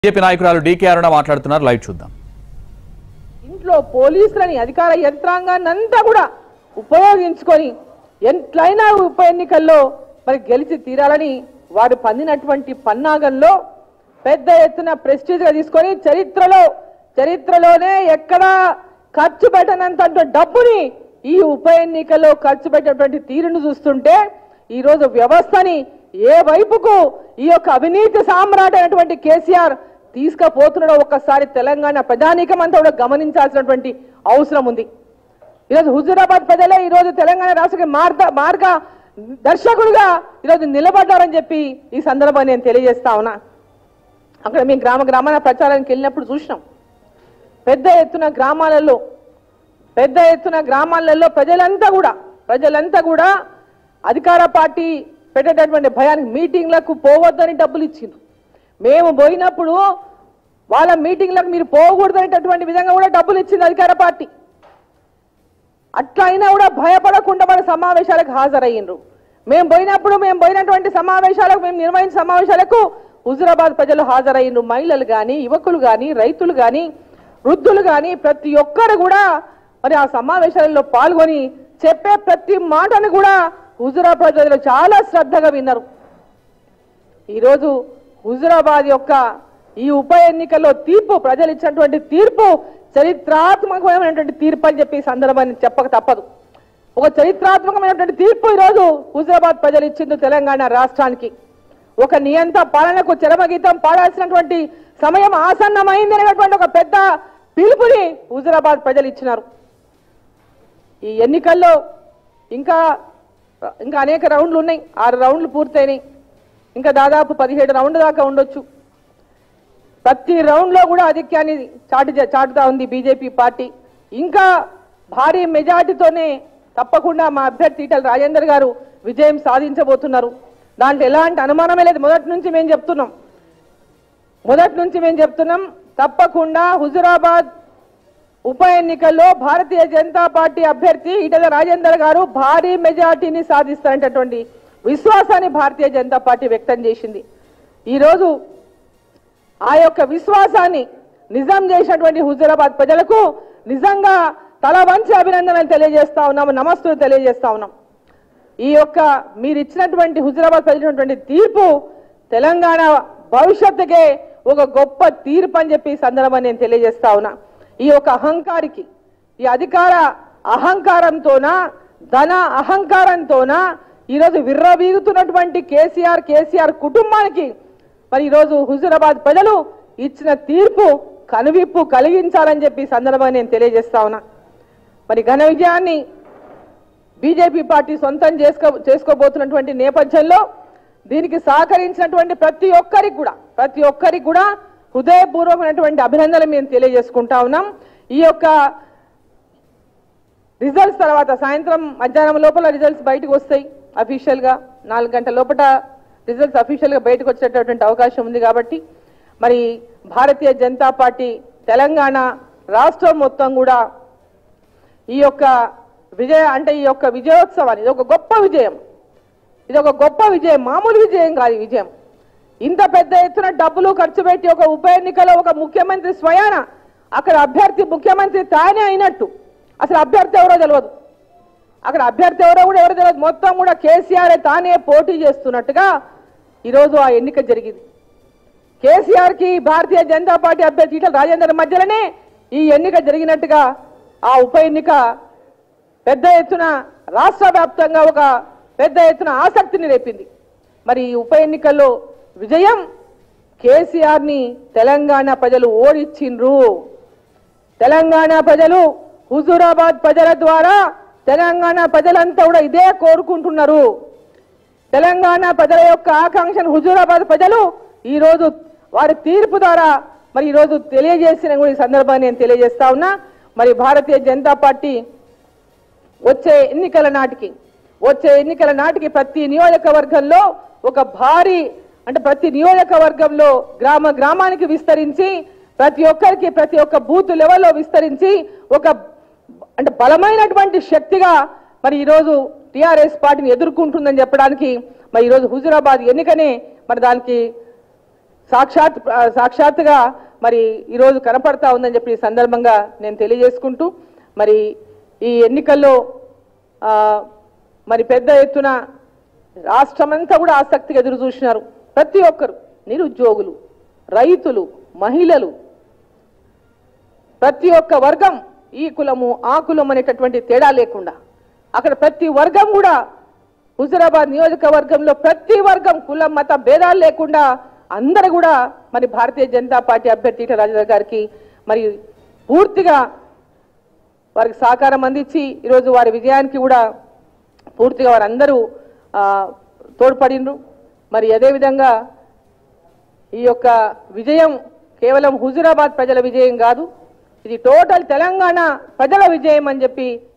BJP నాయకురాలు DK అరుణ మాట్లాడుతున్నారు live చూద్దాం ఇంట్లో పోలీసులని అధికార యంత్రాంగాన్ని అంతా కూడా ఉపయోగించుకొని ఎట్లయినా ఉప ఎన్నికల్లో మరి గెలిచి తీరాలని వారు పందినటువంటి పన్నాగంలో పెద్ద ఎత్తున ప్రెస్టీజ్ గా తీసుకొని చరిత్రలో చరిత్రలోనే ఎక్కడా ఖర్చు పెట్టనంత డబ్బుని ఈ ఉప ఎన్నికల్లో ఖర్చు పెట్టినటువంటి తీరును చూస్తుంటే ఈ రోజు వ్యవస్థని ఏ వైపుకు ఈ యొక్క అవినీతి సామ్రాట్ అయినటువంటి కేసీఆర్ తీసుకుపోతున్నాడో ఒక్కసారి తెలంగాణ ప్రజానీకం అంతా కూడా గమనించాల్సినటువంటి అవసరం ఉంది ఈరోజు హుజూరాబాద్ ప్రజలే ఈరోజు తెలంగాణ రాష్ట్ర మార్గ మార్గ దర్శకుడుగా ఈరోజు నిలబడ్డారని చెప్పి ఈ సందర్భాన్ని నేను తెలియజేస్తా ఉన్నా అక్కడ మేము గ్రామ గ్రామాల ప్రచారానికి వెళ్ళినప్పుడు చూసినాం పెద్ద ఎత్తున గ్రామాలలో పెద్ద ఎత్తున గ్రామాలలో ప్రజలంతా కూడా ప్రజలంతా కూడా అధికార పార్టీ పెట్టేటటువంటి భయానికి మీటింగ్లకు పోవద్దని డబ్బులు ఇచ్చిండ్రు మేము పోయినప్పుడు వాళ్ళ మీటింగ్లకు మీరు పోకూడదనేటటువంటి విధంగా కూడా డబ్బులు ఇచ్చింది అధికార పార్టీ అట్లా అయినా కూడా భయపడకుండా మన సమావేశాలకు హాజరయ్యిండ్రు మేము పోయినప్పుడు మేము పోయినటువంటి సమావేశాలకు మేము నిర్వహించిన సమావేశాలకు హుజురాబాద్ ప్రజలు హాజరయ్యిండ్రు మహిళలు కానీ యువకులు కానీ రైతులు కానీ వృద్ధులు కానీ ప్రతి ఒక్కరు కూడా మరి ఆ సమావేశాలలో పాల్గొని చెప్పే ప్రతి మాటను కూడా హుజురాబాద్ ప్రజలు చాలా శ్రద్ధగా విన్నారు ఈరోజు హుజురాబాద్ యొక్క ఈ ఉప ఎన్నికల్లో తీర్పు ప్రజలు ఇచ్చినటువంటి తీర్పు చరిత్రాత్మకమైనటువంటి తీర్పు అని చెప్పి ఈ సందర్భాన్ని చెప్పక తప్పదు ఒక చరిత్రాత్మకమైనటువంటి తీర్పు ఈరోజు హుజురాబాద్ ప్రజలు ఇచ్చింది తెలంగాణ రాష్ట్రానికి ఒక నియంత పాలనకు చరమగీతం పాడాల్సినటువంటి సమయం ఆసన్నమైంది అనేటువంటి ఒక పెద్ద పిలుపుని హుజురాబాద్ ప్రజలు ఇచ్చినారు ఈ ఎన్నికల్లో ఇంకా ఇంకా అనేక రౌండ్లు ఉన్నాయి ఆరు రౌండ్లు పూర్తయినాయి ఇంకా దాదాపు పదిహేడు రౌండ్ దాకా ఉండొచ్చు ప్రతి రౌండ్లో కూడా ఆధిక్యాన్ని చాటు చాటుతా ఉంది బీజేపీ పార్టీ ఇంకా భారీ మెజార్టీతోనే తప్పకుండా మా అభ్యర్థి ఈటల రాజేందర్ గారు విజయం సాధించబోతున్నారు దాంట్లో ఎలాంటి అనుమానమే లేదు మొదటి నుంచి మేము చెప్తున్నాం మొదటి నుంచి మేము చెప్తున్నాం తప్పకుండా హుజురాబాద్ ఉప ఎన్నికల్లో భారతీయ జనతా పార్టీ అభ్యర్థి ఈటల రాజేందర్ గారు భారీ మెజార్టీని సాధిస్తారనేటటువంటి విశ్వాసాన్ని భారతీయ జనతా పార్టీ వ్యక్తం చేసింది ఈరోజు ఆ యొక్క విశ్వాసాన్ని నిజం చేసినటువంటి హుజురాబాద్ ప్రజలకు నిజంగా తల వంచి అభినందనలు తెలియజేస్తా ఉన్నాము నమస్తులు తెలియజేస్తా ఉన్నాం ఈ యొక్క మీరు ఇచ్చినటువంటి హుజురాబాద్ ప్రజలటువంటి తీర్పు తెలంగాణ భవిష్యత్తుకే ఒక గొప్ప తీర్పు అని చెప్పి ఈ సందర్భాన్ని నేను తెలియజేస్తా ఉన్నా ఈ యొక్క అహంకారికి ఈ అధికార అహంకారంతోన ధన అహంకారంతోన ఈరోజు విర్రవీగుతున్నటువంటి కేసీఆర్ కేసీఆర్ కుటుంబానికి మరి ఈరోజు హుజురాబాద్ ప్రజలు ఇచ్చిన తీర్పు కనువిప్పు కలిగించాలని చెప్పి ఈ సందర్భంగా నేను తెలియజేస్తా ఉన్నా మరి ఘన విజయాన్ని బీజేపీ పార్టీ సొంతం చేసుకో చేసుకోబోతున్నటువంటి నేపథ్యంలో దీనికి సహకరించినటువంటి ప్రతి ఒక్కరికి కూడా ప్రతి ఒక్కరికి కూడా హృదయపూర్వకమైనటువంటి అభినందనలు మేము తెలియజేసుకుంటా ఉన్నాం ఈ యొక్క రిజల్ట్స్ తర్వాత సాయంత్రం మధ్యాహ్నం లోపల రిజల్ట్స్ బయటకు వస్తాయి అఫీషియల్ గా నాలుగు గంటల లోపల రిజల్ట్స్ అఫీషియల్ గా బయటకు వచ్చేటటువంటి అవకాశం ఉంది కాబట్టి మరి భారతీయ జనతా పార్టీ తెలంగాణ రాష్ట్రం మొత్తం కూడా ఈ యొక్క విజయ అంటే ఈ యొక్క విజయోత్సవాన్ని ఇది ఒక గొప్ప విజయం ఇది ఒక గొప్ప విజయం మామూలు విజయం కాదు ఈ విజయం ఇంత పెద్ద ఎత్తున డబ్బులు ఖర్చు పెట్టి ఒక ఉప ఎన్నికలో ఒక ముఖ్యమంత్రి స్వయాన అక్కడ అభ్యర్థి ముఖ్యమంత్రి తానే అయినట్టు అసలు అభ్యర్థి ఎవరో తెలియదు అక్కడ అభ్యర్థి ఎవరో కూడా ఎవరో తెలియదు మొత్తం కూడా కేసీఆర్ తానే పోటీ చేస్తున్నట్టుగా ఈరోజు ఆ ఎన్నిక జరిగింది కేసీఆర్ కి భారతీయ జనతా పార్టీ అభ్యర్థి ఈటల రాజేందర్ మధ్యలోనే ఈ ఎన్నిక జరిగినట్టుగా ఆ ఉప ఎన్నిక పెద్ద ఎత్తున రాష్ట్ర వ్యాప్తంగా ఒక పెద్ద ఎత్తున ఆసక్తిని రేపింది మరి ఈ ఉప ఎన్నికల్లో విజయం కేసీఆర్ ని తెలంగాణ ప్రజలు ఓడించిండ్రు తెలంగాణ ప్రజలు హుజూరాబాద్ ప్రజల ద్వారా తెలంగాణ ప్రజలంతా కూడా ఇదే కోరుకుంటున్నారు తెలంగాణ ప్రజల యొక్క ఆకాంక్షను హుజూరాబాద్ ప్రజలు ఈ రోజు వారి తీర్పు ద్వారా మరి ఈ రోజు తెలియజేసిన కూడా ఈ సందర్భాన్ని నేను తెలియజేస్తా ఉన్నా మరి భారతీయ జనతా పార్టీ వచ్చే ఎన్నికల నాటికి వచ్చే ఎన్నికల నాటికి ప్రతి నియోజకవర్గంలో ఒక భారీ అంటే ప్రతి నియోజకవర్గంలో గ్రామ గ్రామానికి విస్తరించి ప్రతి ఒక్కరికి ప్రతి ఒక్క బూత్ లెవెల్లో విస్తరించి ఒక అంటే బలమైనటువంటి శక్తిగా మరి ఈరోజు టిఆర్ఎస్ పార్టీని ఎదుర్కొంటుందని చెప్పడానికి మరి ఈరోజు హుజురాబాద్ ఎన్నికనే మరి దానికి సాక్షాత్ సాక్షాత్తుగా మరి ఈరోజు కనపడతా ఉందని చెప్పి ఈ సందర్భంగా నేను తెలియజేసుకుంటూ మరి ఈ ఎన్నికల్లో ఆ, మరి పెద్ద ఎత్తున రాష్ట్రమంతా కూడా ఆసక్తిగా ఎదురు చూసినారు ప్రతి ఒక్కరు నిరుద్యోగులు రైతులు మహిళలు ప్రతి ఒక్క వర్గం ఈ కులము ఆ కులం అనేటటువంటి తేడా లేకుండా అక్కడ ప్రతి వర్గం కూడా హుజరాబాద్ నియోజకవర్గంలో ప్రతి వర్గం కులం మత భేదాలు లేకుండా అందరూ కూడా మరి భారతీయ జనతా పార్టీ అభ్యర్థి ఈటల రాజేందర్ గారికి మరి పూర్తిగా వారికి సహకారం అందించి ఈరోజు వారి విజయానికి కూడా పూర్తిగా వారందరూ ఆ, తోడ్పడిండ్రు మరి అదేవిధంగా ఈ యొక్క విజయం కేవలం హుజురాబాద్ ప్రజల విజయం కాదు ఇది టోటల్ తెలంగాణ ప్రజల విజయం అని చెప్పి